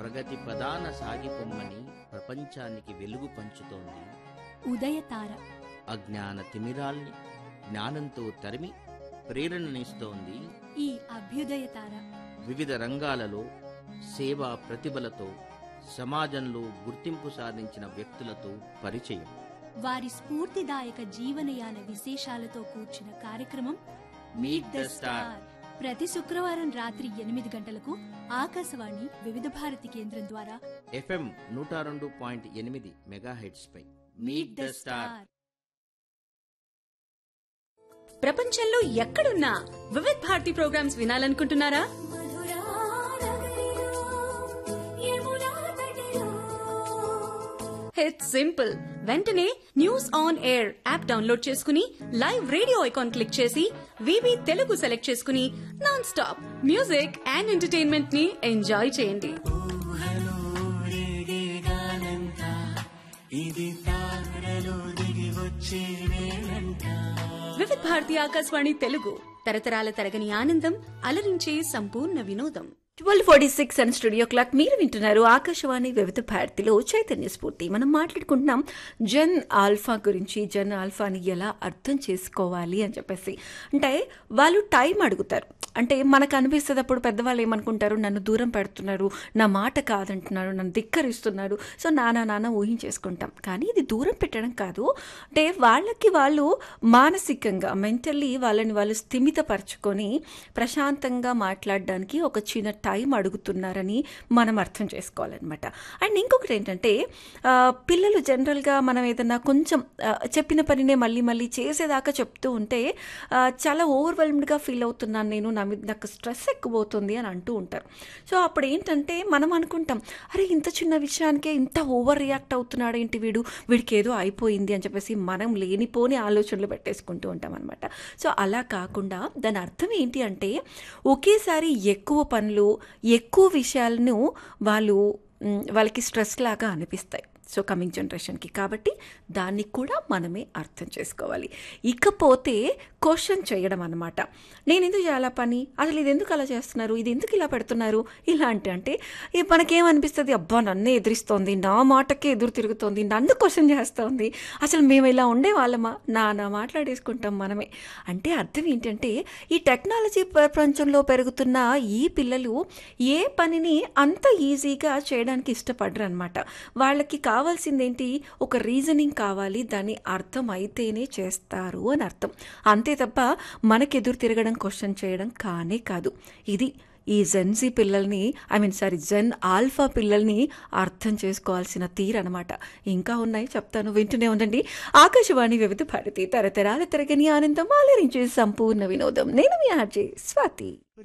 ప్రగతి ప్రధాన సాగిపొమ్మని ప్రపంచానికి వెలుగు పంచుతోంది ఉదయతార అజ్ఞాన తిమిరాల్ని జ్ఞానంతో తరిమి ప్రేరణనిస్తోంది ఈ అభ్యుదయతార వివిధ రంగాలలో సేవా ప్రతిభలతో సమాజంలో గుర్తింపు సాధించిన వ్యక్తులతో పరిచయం వారి స్ఫూర్తిదాయక జీవనయాన విశేషాలతో కూర్చిన కార్యక్రమం మీట్ ద స్టార్ ప్రతి శుక్రవారం రాత్రి ఎనిమిది గంటలకు ఆకాశవాణి వివిధ భారతి కేంద్రం ద్వారా ఎఫ్ఎం నూట రెండు పాయింట్ ఎనిమిది మెగాహెడ్స్ పై మీట్ ద స్టార్ ప్రపంచంలో ఎక్కడున్నా వివిధ్ భారతి ప్రోగ్రామ్స్ వినాలనుకుంటున్నారా ఇట్స్ సింపుల్ వెంటనే news on air app download చేసుకుని లైవ్ రేడియో ఐకాన్ క్లిక్ చేసి వివి తెలుగు సెలెక్ట్ చేసుకుని non stop music and entertainment ని ఎంజాయ్ చేయండి వివిధ్ భారతి ఆకాశవాణి తెలుగు తరతరాల తరగని ఆనందం అలరించే సంపూర్ణ వినోదం twelve forty six and studio clock మీరు వింటున్నారు ఆకాశవాణి వివిధ భారతిలో చైతన్య స్ఫూర్తి మనం మాట్లాడుకుంటున్నాం జన్ ఆల్ఫా గురించి జన్ ఆల్ఫాని ఎలా అర్థం చేసుకోవాలి అని చెప్పేసి అంటే వాళ్ళు టైం అడుగుతారు అంటే మనకు అనిపిస్తుంది అప్పుడు పెద్దవాళ్ళు ఏమనుకుంటారు నన్ను దూరం పెడుతున్నారు నా మాట కాదంటున్నారు నన్ను ధిక్కరిస్తున్నారు సో నానా నాన్న ఊహించేసుకుంటాం కానీ ఇది దూరం పెట్టడం కాదు అంటే వాళ్ళకి వాళ్ళు మానసికంగా మెంటల్లీ వాళ్ళని వాళ్ళు స్థిమితపరచుకొని ప్రశాంతంగా మాట్లాడడానికి ఒక చిన్న టైం అడుగుతున్నారని మనం అర్థం చేసుకోవాలన్నమాట అండ్ ఇంకొకటి ఏంటంటే ఆ, పిల్లలు జనరల్గా మనం ఏదన్నా కొంచెం ఆ, చెప్పిన పనినే మళ్ళీ మళ్ళీ చేసేదాకా చెప్తూ ఉంటే ఆ, చాలా ఓవర్వెల్మ్డ్గా ఫీల్ అవుతున్నాను నేను నా మీద నాకు స్ట్రెస్ ఎక్కువ అవుతుంది అని అంటూ ఉంటారు సో అప్పుడు ఏంటంటే మనం అనుకుంటాం అరే ఇంత చిన్న విషయానికే ఇంత ఓవర్ రియాక్ట్ అవుతున్నాడు ఏంటి వీడు వీడికి ఏదో అయిపోయింది అని చెప్పేసి మనం లేనిపోని ఆలోచనలు పెట్టేసుకుంటూ ఉంటాం అనమాట సో అలా కాకుండా దాని అర్థం ఏంటి అంటే ఒకేసారి ఎక్కువ పనులు ఎక్కువ విషయాలను వాళ్ళు మ్, వాళ్ళకి స్ట్రెస్ లాగా అనిపిస్తాయి సో కమింగ్ జనరేషన్కి కాబట్టి దాన్ని కూడా మనమే అర్థం చేసుకోవాలి ఇకపోతే క్వశ్చన్ చేయడం అనమాట నేను ఎందుకు చేయాలా పని అసలు ఇది ఎందుకు అలా చేస్తున్నారు ఇది ఎందుకు ఇలా పెడుతున్నారు ఇలాంటి అంటే ఈ మనకేమనిపిస్తుంది అబ్బా నన్నే ఎదిరిస్తోంది నా మాటకే ఎదురు తిరుగుతోంది నన్ను క్వశ్చన్ చేస్తోంది అసలు మేము ఇలా ఉండే వాళ్ళమా నా నా మాట్లాడేసుకుంటాం మనమే అంటే అర్థం ఏంటంటే ఈ టెక్నాలజీ ప్రపంచంలో పెరుగుతున్న ఈ పిల్లలు ఏ పనిని అంత ఈజీగా చేయడానికి ఇష్టపడరు అనమాట వాళ్ళకి కావాల్సిందేంటి ఒక రీజనింగ్ కావాలి దాని అర్థం అయితేనే చేస్తారు అని అర్థం అంతే తప్ప మనకెదురు తిరగడం క్వశ్చన్ చేయడం కానే కాదు ఇది ఈ జెన్సీ పిల్లల్ని I mean sorry Gen Alpha పిల్లల్ని అర్థం చేసుకోవాల్సిన తీరనమాట ఇంకా ఉన్నాయి చెప్తాను వింటూనే ఉండండి ఆకాశవాణి వివిధ భారతి తరతరాల తిరగని ఆనందం ఆలరించే సంపూర్ణ వినోదం నేను మీ ఆర్జే స్వాతి